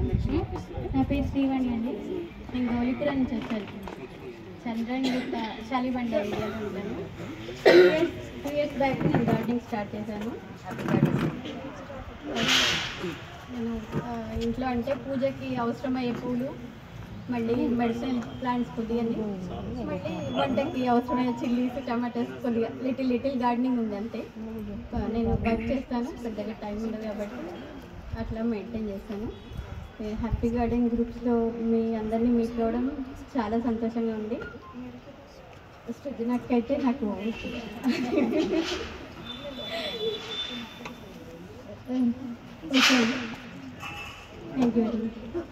నా పేరు శ్రీవాణి అండి నేను గౌలిపురం నుంచి వచ్చాను చంద్రన్ గుట్ట శాలిబండ ఏరియాలో ఉంటాను two years two years back నేను గార్డెనింగ్ స్టార్ట్ చేశాను నేను ఆ, ఇంట్లో అంటే పూజకి అవసరమయ్యే పూలు మళ్ళీ మెడిసిన్ ప్లాంట్స్ కొద్దిగా మళ్ళీ వంటకి అవసరమైన చిల్లీస్ టమాటాస్ కొద్దిగా లిటిల్ లిటిల్ గార్డెనింగ్ ఉంది అంతే ఆ, నేను వర్క్ చేస్తాను పెద్దగా టైం ఉండదు కాబట్టి అట్లా మెయింటైన్ చేస్తాను ఈ హ్యాపీ గార్డెన్ గ్రూప్స్లో మీ అందరినీ మీట్ అవ్వడం చాలా సంతోషంగా ఉంది సృజనకైతే నాకు okay thank you very much